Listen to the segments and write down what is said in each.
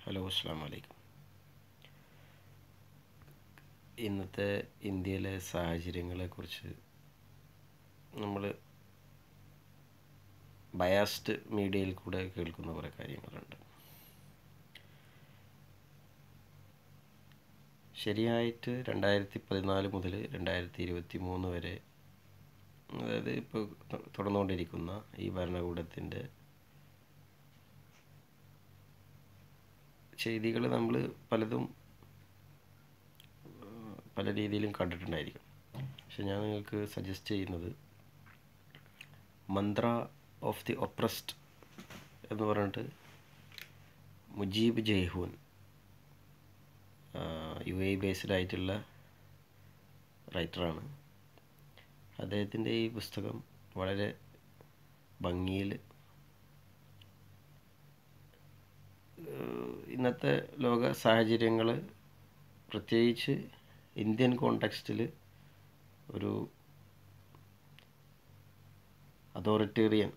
hello അസ്സാം വലൈക്കും ഇന്നത്തെ ഇന്ത്യയിലെ സാഹചര്യങ്ങളെക്കുറിച്ച് നമ്മൾ ബയാസ്ഡ് മീഡിയയിൽ കൂടെ കേൾക്കുന്ന കുറേ കാര്യങ്ങളുണ്ട് ശരിയായിട്ട് രണ്ടായിരത്തി പതിനാല് മുതൽ രണ്ടായിരത്തി ഇരുപത്തി മൂന്ന് വരെ അതായത് ഇപ്പോൾ തുടർന്നുകൊണ്ടിരിക്കുന്ന ഈ ഭരണകൂടത്തിൻ്റെ ചെയ്തികൾ നമ്മൾ പലതും പല രീതിയിലും കണ്ടിട്ടുണ്ടായിരിക്കും പക്ഷെ ഞാൻ നിങ്ങൾക്ക് സജസ്റ്റ് ചെയ്യുന്നത് മന്ത്ര ഓഫ് ദി ഒപ്രസ്ഡ് എന്ന് പറഞ്ഞിട്ട് Mujeeb Jaihoon U A based ആയിട്ടുള്ള റൈറ്ററാണ് അദ്ദേഹത്തിൻ്റെ ഈ പുസ്തകം വളരെ ഭംഗിയിൽ ഇന്നത്തെ ലോക സാഹചര്യങ്ങൾ പ്രത്യേകിച്ച് ഇന്ത്യൻ കോണ്ടെക്സ്റ്റിൽ ഒരു അതോറിറ്റേറിയൻ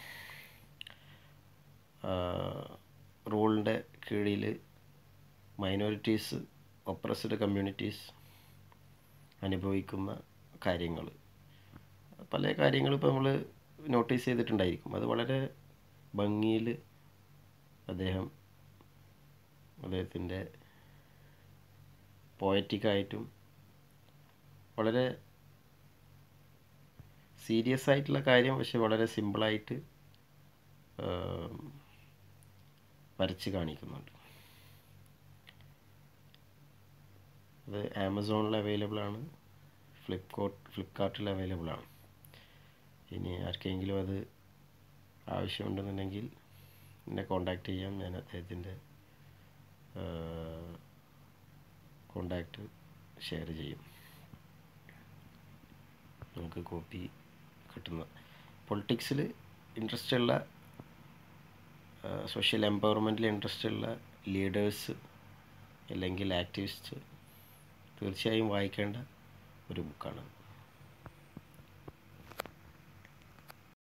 റൂളിൻ്റെ കീഴിൽ മൈനോറിറ്റീസ് ഒപ്രസ്ഡ് കമ്മ്യൂണിറ്റീസ് അനുഭവിക്കുന്ന കാര്യങ്ങൾ പല കാര്യങ്ങളും ഇപ്പോൾ നമ്മൾ നോട്ടീസ് ചെയ്തിട്ടുണ്ടായിരിക്കും അത് വളരെ ഭംഗിയിൽ അദ്ദേഹം അദ്ദേഹത്തിൻ്റെ പോയറ്റിക്കായിട്ടും വളരെ സീരിയസ് ആയിട്ടുള്ള കാര്യം പക്ഷെ വളരെ സിമ്പിളായിട്ട് വരച്ച് കാണിക്കുന്നുണ്ട് അത് ആമസോണിൽ അവൈലബിൾ ആണ് ഫ്ലിപ്കോട്ട് ഫ്ലിപ്കാർട്ടിൽ അവൈലബിൾ ആണ് ഇനി ആർക്കെങ്കിലും അത് ആവശ്യമുണ്ടെന്നുണ്ടെങ്കിൽ എന്നെ കോണ്ടാക്ട് ചെയ്യാം ഞാൻ അദ്ദേഹത്തിൻ്റെ കോണ്ടാക്റ്റ് ഷെയർ ചെയ്യും നമുക്ക് കോപ്പി കിട്ടുന്ന പൊളിറ്റിക്സിൽ ഇൻട്രസ്റ്റ് ഉള്ള സോഷ്യൽ എംപവർമെൻറ്റിൽ ഇൻട്രസ്റ്റ് ഉള്ള ലീഡേഴ്സ് അല്ലെങ്കിൽ ആക്ടിവിസ്റ്റ് തീർച്ചയായും വായിക്കേണ്ട ഒരു ബുക്കാണ്